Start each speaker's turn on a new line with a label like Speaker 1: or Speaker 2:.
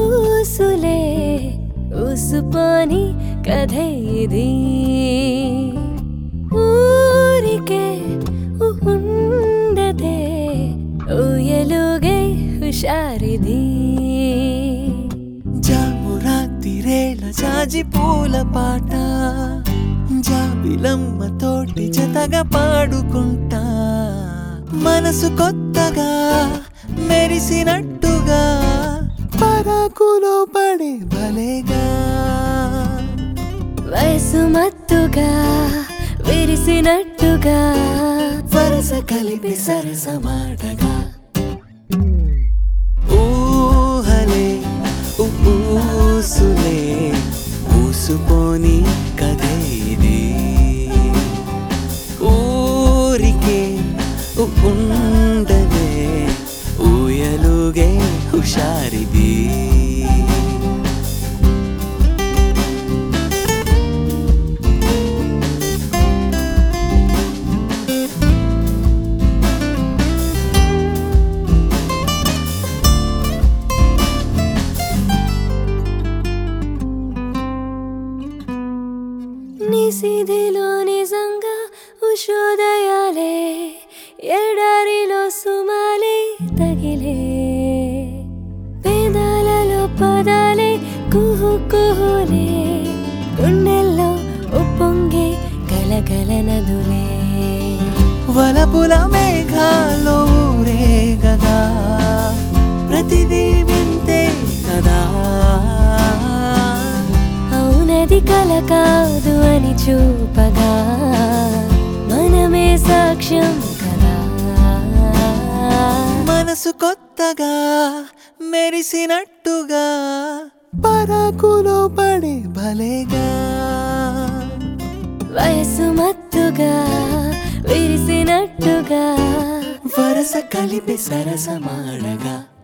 Speaker 1: ఊసులే ఊసుపోని కథ ఇది ఊరికే ఉండదే ఊయలుగై హుషారిది
Speaker 2: జాము రాత్రిరేళ జాజి పూల పాట జాబిలమ్మ తోటి జతగా పాడుకుంటా మనసు కొత్తగా మెరిసినట్టుగా పరాకులో పడే భలేగా
Speaker 1: వయసు మత్తుగా విరిసినట్టుగా
Speaker 2: వరస కలిపి సరసమాటగా ఊహలే ఊసులే ఊసుపోని కథే ఇది ఊరికే ఉండదే ఊయలుగే హుషారిది
Speaker 1: నిసిధిలో నిజంగా ఉషోదయాలే ఎడారిలో సుమాలే తగిలే పేదాలలో పదాలే కుహు కుహులే గుండెల్లో ఉప్పొంగే గలగల నదులే
Speaker 2: వలపుల మేఘాల్లో ఊరే గదా ప్రతిదీ వింతే కదా
Speaker 1: అవునది కల కాదు అని చూపగా మనమే సాక్ష్యం కదా
Speaker 2: మనసు కొత్తగా మెరిసినట్టుగా పరాకులో పడే భలేగా
Speaker 1: వయసు మత్తుగా విరిసినట్టుగా
Speaker 2: వరస కలిపి సరసమాడగా